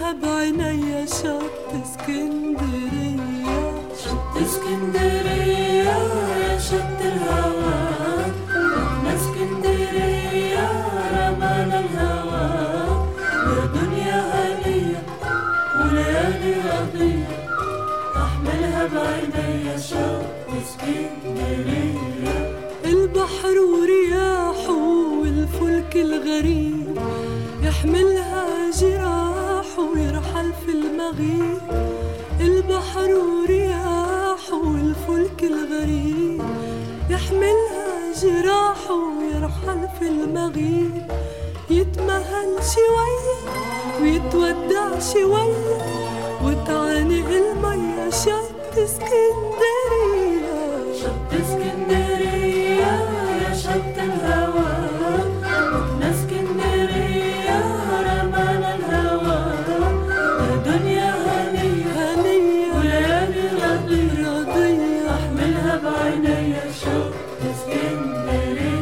احملها بعينيا شط اسكندرية شط اسكندرية يا شط الهوى احنا اسكندرية رمانا الهوى يا دنيا هنية وليالي رضية احملها بعينيا شط اسكندرية البحر ورياحه والفلك الغريب يحملها جراحه ويرحل في المغيب البحر ورياحه والفلك الغريب يحملها جراحه ويرحل في المغيب يتمهل شوية ويتودع شوية وتعانق المية شط اسكندرية شط اسكندرية يا شط الهوى احنا اسكندرية رمانا الهوى يا دنيا هنية هنية وليالي رضية رضية احملها بعينيا شط اسكندرية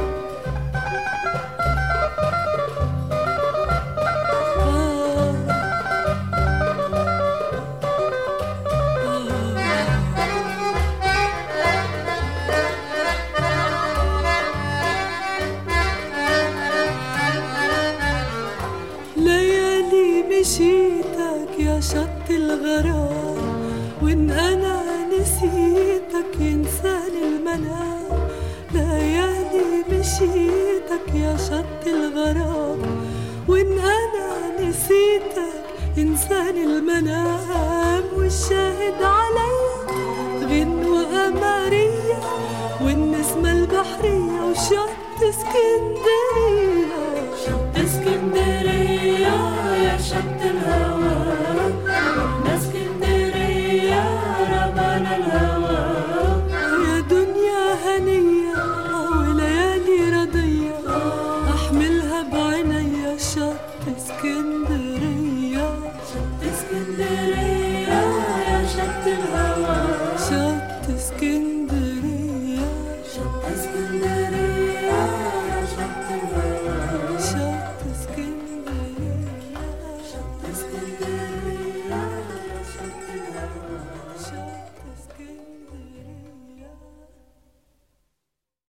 آه ليالي مشيتك يا شط الغرام وان انا نسيتك ينساني المنام ليالي مشيتك يا شط الغرام وان انا نسيتك ينساني المنام والشاهد عليا غنوة قمرية والنسمة البحرية وشط اسكندرية شط اسكندرية يا شط الهوى احنا اسكندرية رمانا الهوى يا دنيا هنية وليالي رضية أحملها بعينيا شط اسكندرية شط اسكندرية يا شط الهوى شط اسكندرية شط اسكندرية يا شط الهوى شط اسكندرية شط اسكندرية